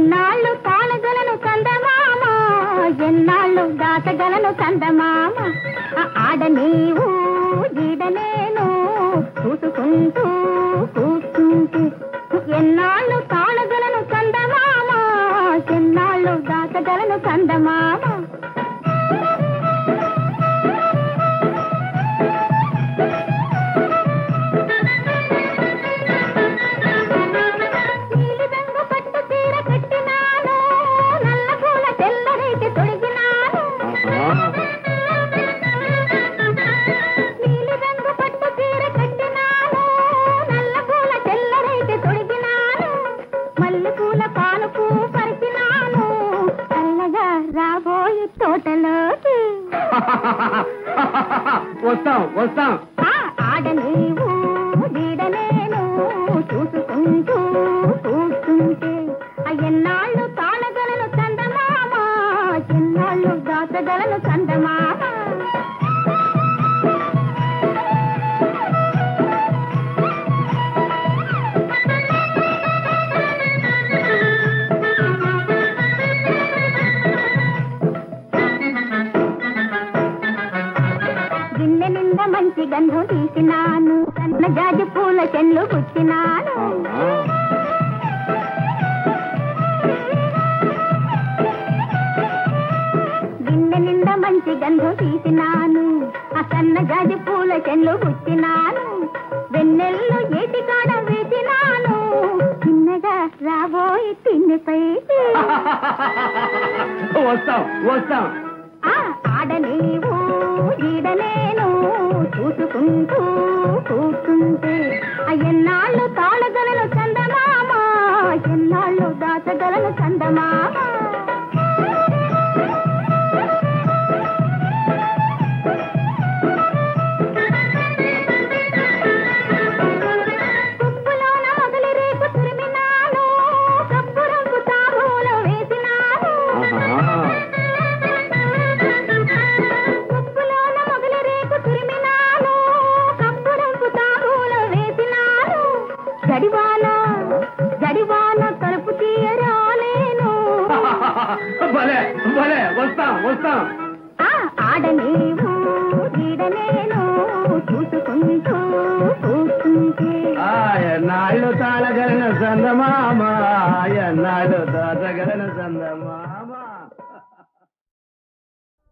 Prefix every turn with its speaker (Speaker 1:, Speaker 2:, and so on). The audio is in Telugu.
Speaker 1: ఎన్నాళ్ళు తాళగలను కందమామ ఎన్నాళ్ళు దాటగలను కందమామ ఆ ఆడ నీవు ఈడ నేను చూసుకుంటూ కూర్చుంటే ఎన్నాళ్ళు తాళగలను కందమామ ఎన్నాళ్ళు దాటగలను కందమామ నీలిరంగు పట్టు చీర కట్టినాను నల్ల పూల తెల్లరైతే తొడిగినాను నీలిరంగు పట్టు చీర కట్టినాను నల్ల పూల తెల్లరైతే తొడిగినాను మల్లె పూల పానుపు పరిచినాను చల్లగా రాబోయి తోటలోకి
Speaker 2: వస్తాం వస్తాం
Speaker 1: ఆ ఆడ నీవు వీడ నేను చూసుకుంటూ కూర్చుంటే ఆ ఎన్నాళ్ళు తాళగలను చందమామ ఎన్నాళ్ళు దాచగలను చందమామ గిన్నె నిండా మంచి గంధం తీసినాను సన్న జాజి పూల చెన్లు గుచ్చినాను గిన్నె నిండా మంచి గంధం తీసినాను ఆ సన్న జాజి పూల చెన్లు గుచ్చినాను వెన్నెల్లు ఏటి కాడ వేసినాను చిన్నగా రాబోయి తిన్నెపైకి
Speaker 2: వస్తాం వస్తాం
Speaker 1: ఆ ఆడ నీవు ఈడ నేను చూసుకుంటూ కూర్చుంటే ఆ ఎన్నాళ్ళు తాళగలను చందమామ ఎన్నాళ్ళు దాచగలను చందమామ కుప్పులోన మొదలి రేపు తురిమినాను కప్పు రంగు తాబూలో వేసినాను కప్పులోన మొగలి రేకు తురిమినాను, కప్పు రంగు తాంబూలం వేసినాను. జడివాన, జడివాన తలుపు తీయరాలేను.
Speaker 2: భలే భలే వస్తాం వస్తాం
Speaker 1: ఆ ఆడ నీవు, ఈడ నేను చూసుకుంటూ కూర్చుంటే
Speaker 2: ఆ ఎన్నాళ్ళు తాళగలను చందమామ ఎన్నాళ్ళు దాచగలను చందమామ